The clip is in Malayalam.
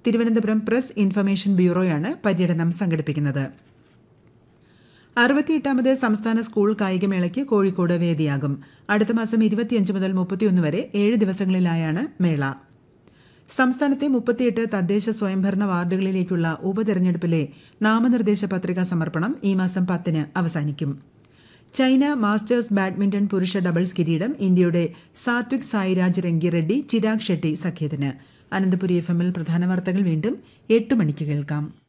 തിരുവനന്തപുരം പ്രസ് ഇൻഫർമേഷൻ ബ്യൂറോയാണ് പര്യടനം സംഘടിപ്പിക്കുന്നത് അറുപത്തിയെട്ടാമത് സംസ്ഥാന സ്കൂൾ കായികമേളയ്ക്ക് കോഴിക്കോട് വേദിയാകും അടുത്ത മാസം ഇരുപത്തിയഞ്ച് മുതൽ മുപ്പത്തിയൊന്ന് വരെ ഏഴ് ദിവസങ്ങളിലായാണ് മേള സംസ്ഥാനത്തെ മുപ്പത്തിയെട്ട് തദ്ദേശ സ്വയംഭരണ വാർഡുകളിലേക്കുള്ള ഉപതെരഞ്ഞെടുപ്പിലെ നാമനിർദ്ദേശ പത്രികാ സമർപ്പണം ഈ മാസം പത്തിന് അവസാനിക്കും ചൈന മാസ്റ്റേഴ്സ് ബാഡ്മിന്റൺ പുരുഷ ഡബിൾസ് കിരീടം ഇന്ത്യയുടെ സാത്വിക് സായിരാജ് രംഗിറെഡ്ഡി ചിരാഗ് ഷെട്ടി സഖ്യത്തിന് അനന്തപുരി എഫ് എമ്മിൽ പ്രധാന വാർത്തകൾ വീണ്ടും എട്ട് മണിക്ക് കേൾക്കാം